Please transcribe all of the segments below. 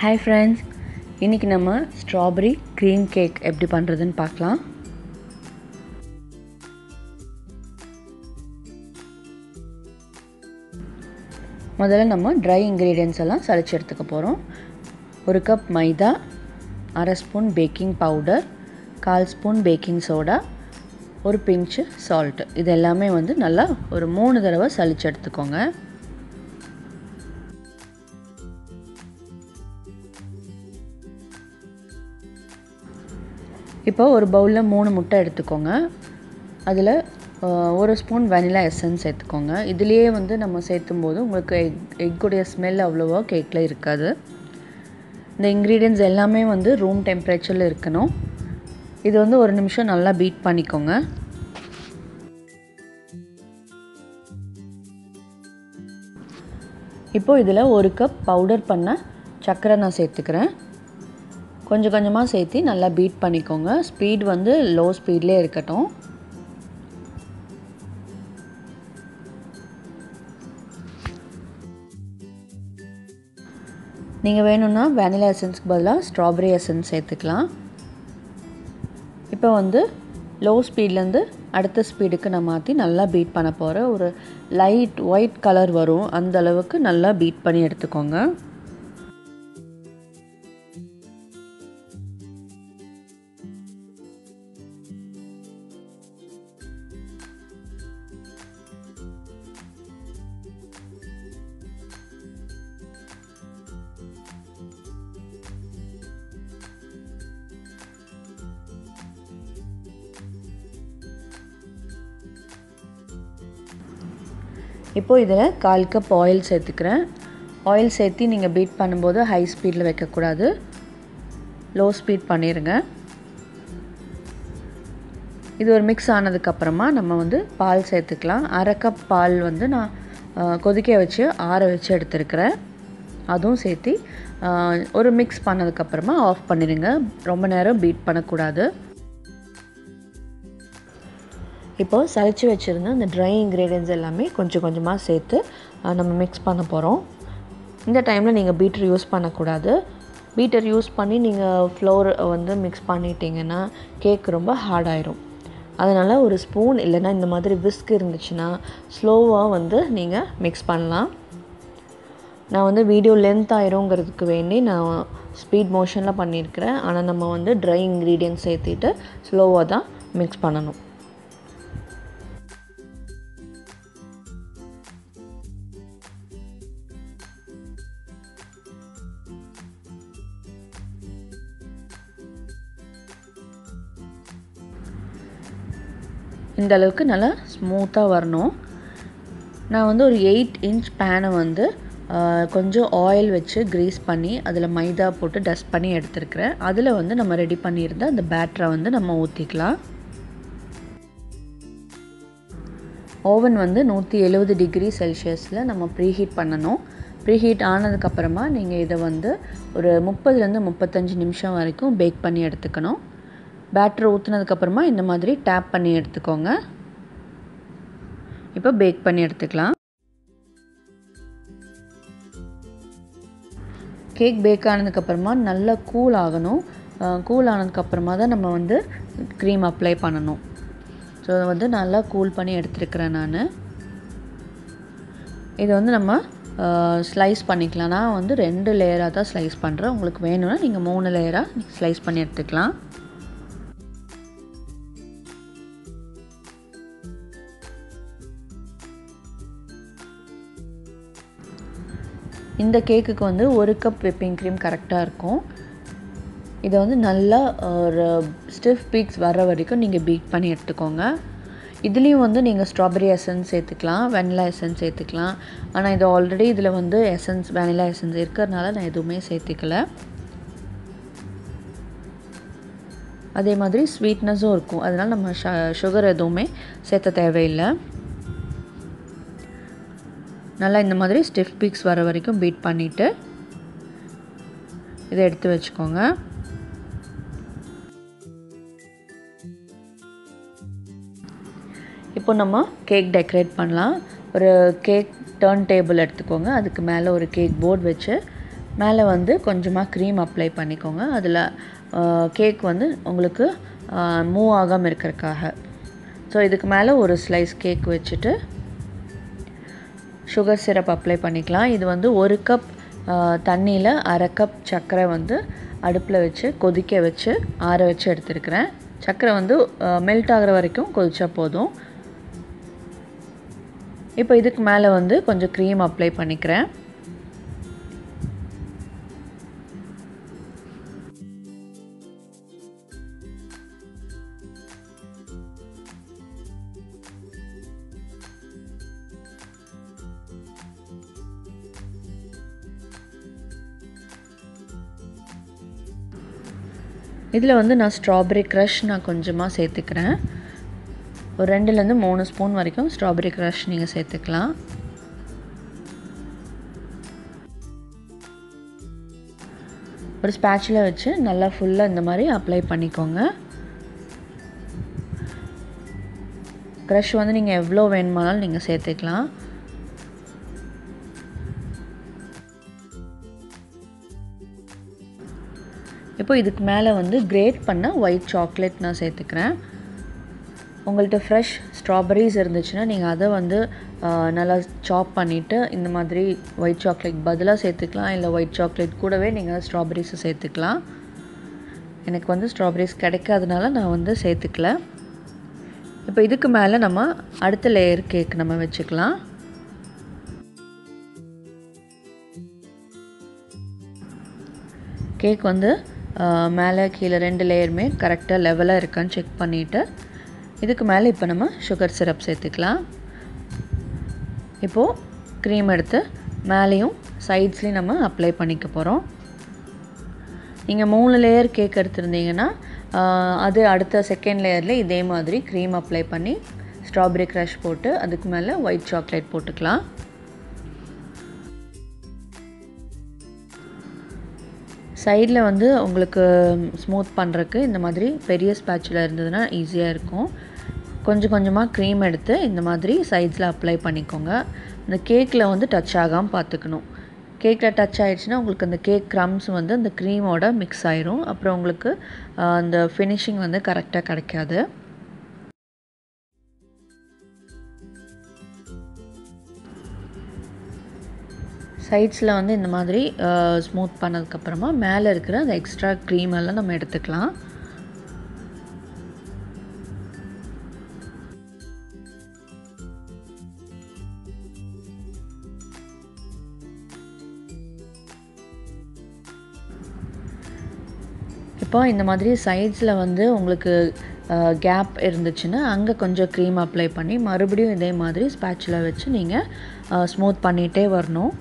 hi friends இன்றைக்கி நம்ம strawberry cream cake எப்படி பண்ணுறதுன்னு பார்க்கலாம் முதல்ல நம்ம ட்ரை இன்க்ரீடியன்ஸ் எல்லாம் சளிச்சு எடுத்துக்க போகிறோம் ஒரு கப் மைதா அரை ஸ்பூன் பேக்கிங் பவுடர் கால் ஸ்பூன் பேக்கிங் சோடா ஒரு பிஞ்சு சால்ட்டு இது எல்லாமே வந்து நல்லா ஒரு மூணு தடவை சளிச்சு எடுத்துக்கோங்க இப்போ ஒரு பவுலில் மூணு முட்டை எடுத்துக்கோங்க அதில் ஒரு ஸ்பூன் வெனிலா எசன்ஸ் சேர்த்துக்கோங்க இதுலேயே வந்து நம்ம சேர்த்தும் போது உங்களுக்கு எக் எக்குடைய ஸ்மெல் அவ்வளோவா கேக்கில் இருக்காது இந்த இன்க்ரீடியன்ஸ் எல்லாமே வந்து ரூம் டெம்பரேச்சரில் இருக்கணும் இது வந்து ஒரு நிமிஷம் நல்லா பீட் பண்ணிக்கோங்க இப்போது இதில் ஒரு கப் பவுடர் பண்ண சர்க்கரை நான் சேர்த்துக்கிறேன் கொஞ்சம் கொஞ்சமாக சேர்த்து நல்லா பீட் பண்ணிக்கோங்க ஸ்பீட் வந்து லோ ஸ்பீட்லேயே இருக்கட்டும் நீங்கள் வேணும்னா வேனிலா எசன்ஸ்க்கு பதிலாக ஸ்ட்ராபெரி எசன்ஸ் சேர்த்துக்கலாம் இப்போ வந்து லோ ஸ்பீட்லேருந்து அடுத்த ஸ்பீடுக்கு நான் மாற்றி நல்லா பீட் பண்ண போகிறேன் ஒரு லைட் ஒயிட் கலர் வரும் அந்த அளவுக்கு நல்லா பீட் பண்ணி எடுத்துக்கோங்க இப்போது இதில் கால் கப் ஆயில் சேர்த்துக்கிறேன் ஆயில் சேர்த்து நீங்கள் பீட் பண்ணும்போது ஹை ஸ்பீடில் வைக்கக்கூடாது லோ ஸ்பீட் பண்ணிடுங்க இது ஒரு மிக்ஸ் ஆனதுக்கப்புறமா நம்ம வந்து பால் சேர்த்துக்கலாம் அரை கப் பால் வந்து நான் கொதிக்க வச்சு ஆற வச்சு எடுத்துருக்கிறேன் அதுவும் சேர்த்து ஒரு மிக்ஸ் பண்ணதுக்கப்புறமா ஆஃப் பண்ணிடுங்க ரொம்ப நேரம் பீட் பண்ணக்கூடாது இப்போது சளிச்சு வச்சுருந்த அந்த ட்ரை இன்க்ரீடியன்ஸ் எல்லாமே கொஞ்சம் கொஞ்சமாக சேர்த்து நம்ம மிக்ஸ் பண்ண போகிறோம் இந்த டைமில் நீங்கள் பீட்டர் யூஸ் பண்ணக்கூடாது பீட்டர் யூஸ் பண்ணி நீங்கள் ஃப்ளோர் வந்து மிக்ஸ் பண்ணிட்டீங்கன்னா கேக் ரொம்ப ஹார்ட் ஆயிரும் அதனால் ஒரு ஸ்பூன் இல்லைன்னா இந்த மாதிரி விஸ்க் இருந்துச்சுன்னா ஸ்லோவாக வந்து நீங்கள் மிக்ஸ் பண்ணலாம் நான் வந்து வீடியோ லென்த் ஆயிருங்கிறதுக்கு வேண்டி நான் ஸ்பீட் மோஷனில் பண்ணியிருக்கிறேன் ஆனால் நம்ம வந்து ட்ரை இன்க்ரீடியன்ஸ் சேர்த்திட்டு ஸ்லோவாக தான் மிக்ஸ் பண்ணணும் இந்த அளவுக்கு நல்லா ஸ்மூத்தாக வரணும் நான் வந்து ஒரு எயிட் இன்ச் பேனை வந்து கொஞ்சம் ஆயில் வச்சு க்ரீஸ் பண்ணி அதில் மைதா போட்டு டஸ்ட் பண்ணி எடுத்துருக்கிறேன் அதில் வந்து நம்ம ரெடி பண்ணியிருந்த அந்த பேட்டரை வந்து நம்ம ஊற்றிக்கலாம் ஓவன் வந்து நூற்றி எழுபது டிகிரி செல்சியஸில் நம்ம ப்ரீஹீட் பண்ணணும் ப்ரீஹீட் ஆனதுக்கப்புறமா நீங்கள் இதை வந்து ஒரு முப்பதுலேருந்து முப்பத்தஞ்சு நிமிஷம் வரைக்கும் பேக் பண்ணி எடுத்துக்கணும் பேட்டர் ஊற்றுனதுக்கப்புறமா இந்த மாதிரி டேப் பண்ணி எடுத்துக்கோங்க இப்போ பேக் பண்ணி எடுத்துக்கலாம் கேக் பேக் ஆனதுக்கப்புறமா நல்லா கூல் ஆகணும் கூல் ஆனதுக்கப்புறமா தான் நம்ம வந்து க்ரீம் அப்ளை பண்ணணும் ஸோ வந்து நல்லா கூல் பண்ணி எடுத்துருக்கிறேன் நான் இது வந்து நம்ம ஸ்லைஸ் பண்ணிக்கலாம் நான் வந்து ரெண்டு லேயராக தான் ஸ்லைஸ் பண்ணுறேன் உங்களுக்கு வேணும்னா நீங்கள் மூணு லேயராக ஸ்லைஸ் பண்ணி எடுத்துக்கலாம் இந்த கேக்குக்கு வந்து ஒரு கப் விப்பிங் க்ரீம் கரெக்டாக இருக்கும் இதை வந்து நல்லா ஒரு ஸ்டிஃப் பீக்ஸ் வர்ற வரைக்கும் நீங்கள் பீட் பண்ணி எடுத்துக்கோங்க இதுலேயும் வந்து நீங்கள் ஸ்ட்ராபெரி எசன்ஸ் சேர்த்துக்கலாம் வெனிலா எசன்ஸ் சேர்த்துக்கலாம் ஆனால் இது ஆல்ரெடி இதில் வந்து எசன்ஸ் வெனிலா எசன்ஸ் இருக்கிறதுனால நான் எதுவுமே சேர்த்துக்கல அதே மாதிரி ஸ்வீட்னஸும் இருக்கும் அதனால் நம்ம ஷ சுகர் எதுவுமே சேர்த்த தேவையில்லை நல்லா இந்த மாதிரி ஸ்டிஃப் பீக்ஸ் வர வரைக்கும் பீட் பண்ணிவிட்டு இதை எடுத்து வச்சுக்கோங்க இப்போ நம்ம கேக் டெக்கரேட் பண்ணலாம் ஒரு கேக் டர்ன் டேபிள் எடுத்துக்கோங்க அதுக்கு மேலே ஒரு கேக் போர்ட் வச்சு மேலே வந்து கொஞ்சமாக க்ரீம் அப்ளை பண்ணிக்கோங்க அதில் கேக் வந்து உங்களுக்கு மூவ் ஆகாமல் இருக்கிறதுக்காக ஸோ இதுக்கு மேலே ஒரு ஸ்லைஸ் கேக் வச்சுட்டு சுகர் சிரப் அப்ளை பண்ணிக்கலாம் இது வந்து ஒரு கப் தண்ணியில் அரை கப் சர்க்கரை வந்து அடுப்பில் வச்சு கொதிக்க வச்சு ஆற வச்சு எடுத்துருக்கிறேன் சர்க்கரை வந்து மெல்ட் ஆகிற வரைக்கும் கொதிச்சா போதும் இப்போ இதுக்கு மேலே வந்து கொஞ்சம் க்ரீம் அப்ளை பண்ணிக்கிறேன் இதில் வந்து நான் ஸ்ட்ராபெரி க்ரஷ் நான் கொஞ்சமாக சேர்த்துக்கிறேன் ஒரு ரெண்டுலேருந்து மூணு ஸ்பூன் வரைக்கும் ஸ்ட்ராபெரி க்ரஷ் நீங்கள் சேர்த்துக்கலாம் ஒரு ஸ்பேச்சில் வச்சு நல்லா ஃபுல்லாக இந்த மாதிரி அப்ளை பண்ணிக்கோங்க க்ரஷ் வந்து நீங்கள் எவ்வளோ வேணுமானாலும் நீங்கள் சேர்த்துக்கலாம் இப்போ இதுக்கு மேலே வந்து கிரேட் பண்ண ஒயிட் சாக்லேட் நான் சேர்த்துக்கிறேன் உங்கள்கிட்ட ஃப்ரெஷ் ஸ்ட்ராபெரிஸ் இருந்துச்சுன்னா நீங்கள் அதை வந்து நல்லா சாப் பண்ணிவிட்டு இந்த மாதிரி ஒயிட் சாக்லேட் பதிலாக சேர்த்துக்கலாம் இல்லை ஒயிட் சாக்லேட் கூடவே நீங்கள் ஸ்ட்ராபெரிஸை சேர்த்துக்கலாம் எனக்கு வந்து ஸ்ட்ராபெரிஸ் கிடைக்காதனால நான் வந்து சேர்த்துக்கல இப்போ இதுக்கு மேலே நம்ம அடுத்த லேயர் கேக் நம்ம வச்சுக்கலாம் கேக் வந்து மேலே கீழே ரெண்டு லேயருமே கரெக்டாக லெவலாக இருக்கான்னு செக் பண்ணிவிட்டு இதுக்கு மேலே இப்போ நம்ம சுகர் சிரப் சேர்த்துக்கலாம் இப்போது க்ரீம் எடுத்து மேலேயும் சைட்ஸ்லேயும் நம்ம அப்ளை பண்ணிக்க போகிறோம் நீங்கள் மூணு லேயர் கேக் எடுத்திருந்தீங்கன்னா அது அடுத்த செகண்ட் லேயரில் இதே மாதிரி க்ரீம் அப்ளை பண்ணி ஸ்ட்ராபெரி க்ரஷ் போட்டு அதுக்கு மேலே ஒயிட் சாக்லேட் போட்டுக்கலாம் சைடில் வந்து உங்களுக்கு ஸ்மூத் பண்ணுறக்கு இந்த மாதிரி பெரிய ஸ்பேச்சில் இருந்ததுன்னா ஈஸியாக இருக்கும் கொஞ்சம் கொஞ்சமாக க்ரீம் எடுத்து இந்த மாதிரி சைட்ஸில் அப்ளை பண்ணிக்கோங்க இந்த கேக்கில் வந்து டச் ஆகாமல் பார்த்துக்கணும் கேக்கில் டச் ஆகிடுச்சுன்னா உங்களுக்கு அந்த கேக் க்ரம்ஸ் வந்து அந்த க்ரீமோட மிக்ஸ் ஆயிரும் அப்புறம் உங்களுக்கு அந்த ஃபினிஷிங் வந்து கரெக்டாக கிடைக்காது சைட்ஸில் வந்து இந்த மாதிரி ஸ்மூத் பண்ணதுக்கப்புறமா மேலே இருக்கிற அந்த எக்ஸ்ட்ரா க்ரீம் எல்லாம் நம்ம எடுத்துக்கலாம் இப்போ இந்த மாதிரி சைட்ஸில் வந்து உங்களுக்கு கேப் இருந்துச்சுன்னா அங்கே கொஞ்சம் க்ரீம் அப்ளை பண்ணி மறுபடியும் இதே மாதிரி ஸ்பேச்சில் வச்சு நீங்கள் ஸ்மூத் பண்ணிகிட்டே வரணும்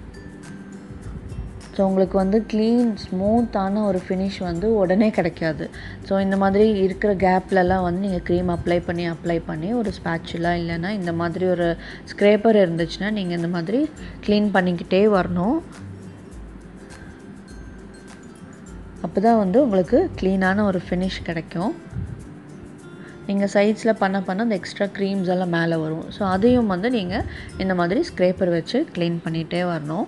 ஸோ உங்களுக்கு வந்து க்ளீன் ஸ்மூத்தான ஒரு ஃபினிஷ் வந்து உடனே கிடைக்காது ஸோ இந்த மாதிரி இருக்கிற கேப்லலாம் வந்து நீங்கள் க்ரீம் அப்ளை பண்ணி அப்ளை பண்ணி ஒரு ஸ்பேச்சுலாம் இல்லைன்னா இந்த மாதிரி ஒரு ஸ்க்ரேப்பர் இருந்துச்சுன்னா நீங்கள் இந்த மாதிரி க்ளீன் பண்ணிக்கிட்டே வரணும் அப்போ தான் வந்து உங்களுக்கு க்ளீனான ஒரு ஃபினிஷ் கிடைக்கும் நீங்கள் சைட்ஸில் பண்ண பண்ண அந்த எக்ஸ்ட்ரா க்ரீம்ஸ் எல்லாம் மேலே வரும் ஸோ அதையும் வந்து நீங்கள் இந்த மாதிரி ஸ்க்ரேப்பர் வச்சு க்ளீன் பண்ணிகிட்டே வரணும்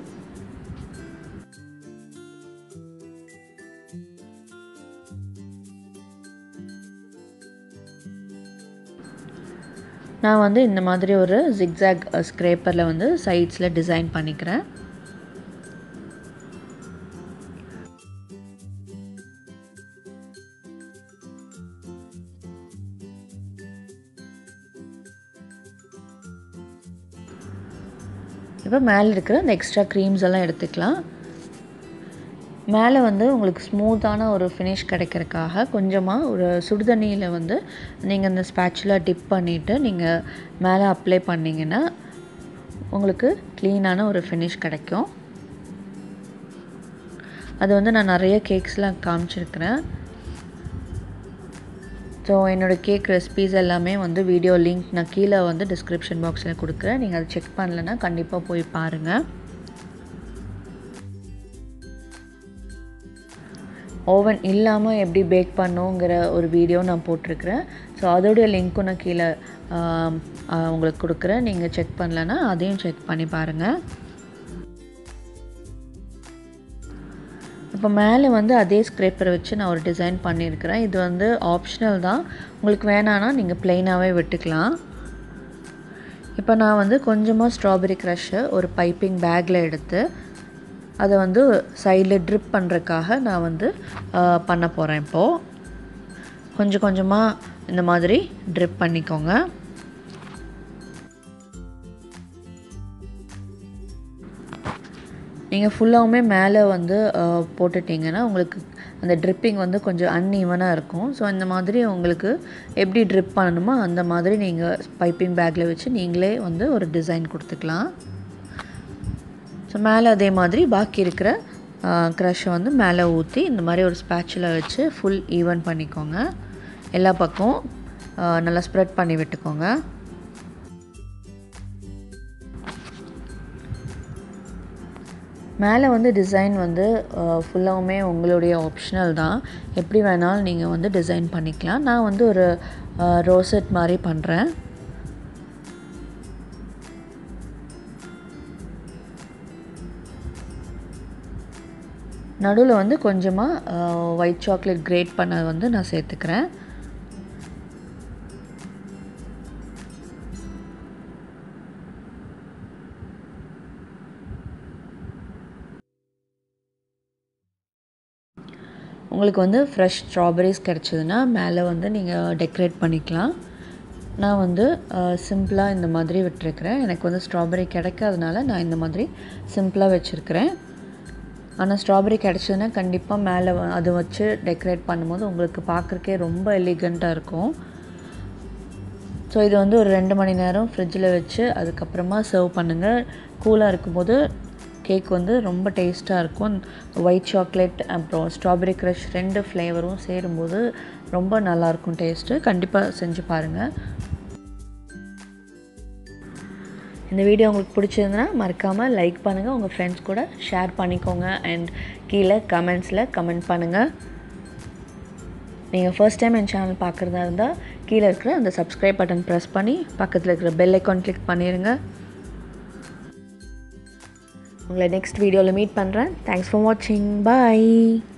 நான் வந்து இந்த மாதிரி ஒரு ஜிக்ஸாக் ஸ்க்ரேப்பரில் வந்து சைட்ஸில் டிசைன் பண்ணிக்கிறேன் இப்போ மேலே இருக்கிற அந்த எக்ஸ்ட்ரா க்ரீம்ஸ் எல்லாம் எடுத்துக்கலாம் மேலே வந்து உங்களுக்கு ஸ்மூத்தான ஒரு ஃபினிஷ் கிடைக்கிறதுக்காக கொஞ்சமாக ஒரு சுடுதண்ணியில் வந்து நீங்கள் அந்த ஸ்பேச்சுலாக டிப் பண்ணிவிட்டு நீங்கள் மேலே அப்ளை பண்ணிங்கன்னா உங்களுக்கு க்ளீனான ஒரு ஃபினிஷ் கிடைக்கும் அது வந்து நான் நிறைய கேக்ஸ்லாம் காமிச்சிருக்கிறேன் ஸோ என்னோடய கேக் ரெசிபீஸ் எல்லாமே வந்து வீடியோ லிங்க் நான் கீழே வந்து டிஸ்கிரிப்ஷன் பாக்ஸில் கொடுக்குறேன் நீங்கள் அதை செக் பண்ணலன்னா கண்டிப்பாக போய் பாருங்கள் ஓவன் இல்லாமல் எப்படி பேக் பண்ணுங்கிற ஒரு வீடியோ நான் போட்டிருக்கிறேன் ஸோ அதோடைய லிங்க்கும் நான் கீழே உங்களுக்கு கொடுக்குறேன் நீங்கள் செக் பண்ணலன்னா அதையும் செக் பண்ணி பாருங்கள் இப்போ மேலே வந்து அதே ஸ்க்ரேப்பரை வச்சு நான் ஒரு டிசைன் பண்ணியிருக்கிறேன் இது வந்து ஆப்ஷனல் தான் உங்களுக்கு வேணான்னா நீங்கள் ப்ளெயினாகவே விட்டுக்கலாம் இப்போ நான் வந்து கொஞ்சமாக ஸ்ட்ராபெரி க்ரஷ்ஷை ஒரு பைப்பிங் பேக்கில் எடுத்து அதை வந்து சைடில் ட்ரிப் பண்ணுறதுக்காக நான் வந்து பண்ண போகிறேன் இப்போது கொஞ்சம் கொஞ்சமாக இந்த மாதிரி ட்ரிப் பண்ணிக்கோங்க நீங்கள் ஃபுல்லாகவுமே மேலே வந்து போட்டுட்டிங்கன்னா உங்களுக்கு அந்த ட்ரிப்பிங் வந்து கொஞ்சம் அன்ஈவனாக இருக்கும் ஸோ இந்த மாதிரி உங்களுக்கு எப்படி ட்ரிப் பண்ணணுமோ அந்த மாதிரி நீங்கள் பைப்பிங் பேக்கில் வச்சு நீங்களே வந்து ஒரு டிசைன் கொடுத்துக்கலாம் ஸோ மேலே அதே மாதிரி பாக்கி இருக்கிற க்ரஷ்ஷை வந்து மேலே ஊற்றி இந்த மாதிரி ஒரு ஸ்பேச்சில் வச்சு ஃபுல் ஈவன் பண்ணிக்கோங்க எல்லா பக்கம் நல்லா ஸ்ப்ரெட் பண்ணி விட்டுக்கோங்க மேலே வந்து டிசைன் வந்து ஃபுல்லாகவுமே உங்களுடைய ஆப்ஷனல் தான் எப்படி வேணாலும் நீங்கள் வந்து டிசைன் பண்ணிக்கலாம் நான் வந்து ஒரு ரோசெட் மாதிரி பண்ணுறேன் நடுவில் வந்து கொஞ்சமாக ஒயிட் சாக்லேட் கிரேட் பண்ண வந்து நான் சேர்த்துக்கிறேன் உங்களுக்கு வந்து ஃப்ரெஷ் ஸ்ட்ராபெரிஸ் கிடச்சிதுன்னா மேலே வந்து நீங்கள் டெக்கரேட் பண்ணிக்கலாம் நான் வந்து சிம்பிளாக இந்த மாதிரி விட்டுருக்கிறேன் எனக்கு வந்து ஸ்ட்ராபெரி கிடைக்காதனால நான் இந்த மாதிரி சிம்பிளாக வச்சுருக்கிறேன் ஆனால் ஸ்ட்ராபெரி கிடச்சதுன்னா கண்டிப்பாக மேலே அதை வச்சு டெக்கரேட் பண்ணும்போது உங்களுக்கு பார்க்குறக்கே ரொம்ப எலிகண்ட்டாக இருக்கும் ஸோ இது வந்து ஒரு ரெண்டு மணி நேரம் ஃப்ரிட்ஜில் வச்சு அதுக்கப்புறமா சர்வ் பண்ணுங்கள் கூலாக இருக்கும்போது கேக் வந்து ரொம்ப டேஸ்ட்டாக இருக்கும் ஒயிட் சாக்லேட் அப்புறம் ஸ்ட்ராபெரி க்ரஷ் ரெண்டு ஃப்ளேவரும் சேரும்போது ரொம்ப நல்லாயிருக்கும் டேஸ்ட்டு கண்டிப்பாக செஞ்சு பாருங்கள் இந்த வீடியோ உங்களுக்கு பிடிச்சிருந்தனா மறக்காமல் லைக் பண்ணுங்கள் உங்கள் ஃப்ரெண்ட்ஸ் கூட ஷேர் பண்ணிக்கோங்க அண்ட் கீழே கமெண்ட்ஸில் கமெண்ட் பண்ணுங்கள் நீங்கள் ஃபர்ஸ்ட் டைம் என் சேனல் பார்க்குறதா இருந்தால் கீழே இருக்கிற அந்த சப்ஸ்கிரைப் பட்டன் ப்ரெஸ் பண்ணி பக்கத்தில் இருக்கிற பெல் ஐக்கான் கிளிக் பண்ணிடுங்க உங்களை நெக்ஸ்ட் வீடியோவில் மீட் பண்ணுறேன் தேங்க்ஸ் ஃபார் வாட்சிங் பாய்